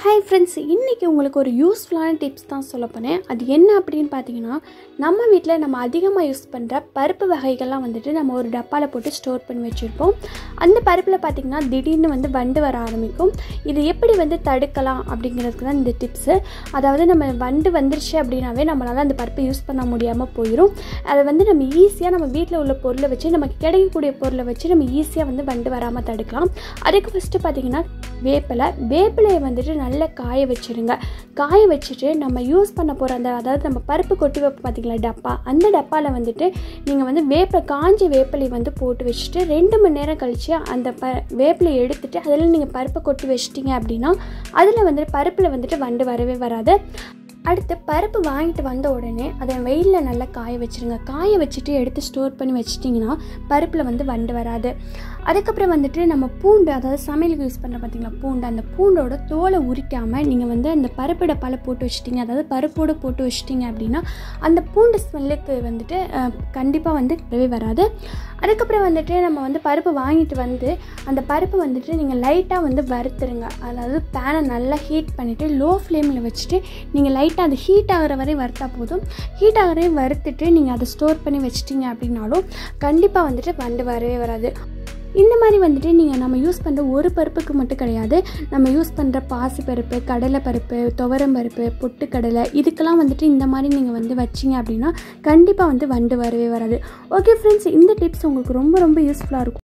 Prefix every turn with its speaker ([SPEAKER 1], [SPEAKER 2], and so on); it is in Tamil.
[SPEAKER 1] ஹாய் ஃப்ரெண்ட்ஸ் இன்றைக்கி உங்களுக்கு ஒரு யூஸ்ஃபுல்லான டிப்ஸ் தான் சொல்ல போனேன் அது என்ன அப்படின்னு பார்த்தீங்கன்னா நம்ம வீட்டில் நம்ம அதிகமாக யூஸ் பண்ணுற பருப்பு வகைகள்லாம் வந்துட்டு நம்ம ஒரு டப்பாவில் போட்டு ஸ்டோர் பண்ணி வச்சுருப்போம் அந்த பருப்பில் பார்த்திங்கன்னா திடீர்னு வந்து வண்டு வர ஆரம்பிக்கும் இது எப்படி வந்து தடுக்கலாம் அப்படிங்கிறதுக்கு தான் இந்த டிப்ஸு அதாவது நம்ம வண்டு வந்துருச்சு அப்படின்னாவே நம்மளால் அந்த பருப்பை யூஸ் பண்ண முடியாமல் போயிடும் அதை வந்து நம்ம ஈஸியாக நம்ம வீட்டில் உள்ள பொருளை வச்சு நமக்கு கிடைக்கக்கூடிய பொருளை வச்சு நம்ம ஈஸியாக வந்து வண்டு வராமல் தடுக்கலாம் அதுக்கு ஃபஸ்ட்டு பார்த்திங்கன்னா வேப்பிலை வேப்பிலையை வந்துட்டு நல்லா காய வச்சுருங்க காய வச்சுட்டு நம்ம யூஸ் பண்ண போகிற அந்த அதாவது நம்ம பருப்பு கொட்டி வைப்போம் பார்த்தீங்களா டப்பா அந்த டப்பாவில் வந்துட்டு நீங்கள் வந்து வேப்பிலை காஞ்ச வேப்பிலை வந்து போட்டு வச்சுட்டு ரெண்டு மணி நேரம் கழித்து அந்த ப வேப்பிலை எடுத்துட்டு அதில் நீங்கள் பருப்பை கொட்டி வச்சிட்டிங்க அப்படின்னா அதில் வந்துட்டு பருப்பில் வந்துட்டு வண்டு வரவே வராது அடுத்து பருப்பு வாங்கிட்டு வந்த உடனே அதை வெயிலில் நல்லா காய வச்சுருங்க காய வச்சுட்டு எடுத்து ஸ்டோர் பண்ணி வச்சிட்டிங்கன்னா பருப்பில் வந்து வண்டு வராது அதுக்கப்புறம் வந்துட்டு நம்ம பூண்டு அதாவது சமையலுக்கு யூஸ் பண்ணுற பார்த்தீங்களா பூண்டு அந்த பூண்டோட தோலை உரிக்காமல் நீங்கள் வந்து அந்த பருப்பு டப்பாவில் போட்டு வச்சிட்டிங்க அதாவது பருப்போடு போட்டு வச்சிட்டிங்க அப்படின்னா அந்த பூண்டு ஸ்மெல்லுக்கு வந்துட்டு கண்டிப்பாக வந்து வரவே வராது அதுக்கப்புறம் வந்துட்டு நம்ம வந்து பருப்பு வாங்கிட்டு வந்து அந்த பருப்பு வந்துட்டு நீங்கள் லைட்டாக வந்து வறுத்துருங்க அதாவது பேனை நல்லா ஹீட் பண்ணிவிட்டு லோ ஃப்ளேமில் வச்சுட்டு நீங்கள் லைட்டாக அது ஹீட் ஆகிற வரை வறுத்தா போதும் ஹீட் ஆகிற வரை வறுத்துட்டு நீங்கள் அதை ஸ்டோர் பண்ணி வச்சிட்டிங்க அப்படின்னாலும் கண்டிப்பாக வந்துட்டு வண்டு வரவே வராது இந்த மாதிரி வந்துட்டு நீங்கள் நம்ம யூஸ் பண்ணுற ஒரு பருப்புக்கு மட்டும் கிடையாது நம்ம யூஸ் பண்ணுற பாசி பருப்பு கடலை பருப்பு துவரம் பருப்பு பொட்டுக்கடலை இதுக்கெல்லாம் வந்துட்டு இந்த மாதிரி நீங்கள் வந்து வச்சிங்க அப்படின்னா கண்டிப்பாக வந்து வண்டு வரவே வராது ஓகே ஃப்ரெண்ட்ஸ் இந்த டிப்ஸ் உங்களுக்கு ரொம்ப ரொம்ப யூஸ்ஃபுல்லாக இருக்கும்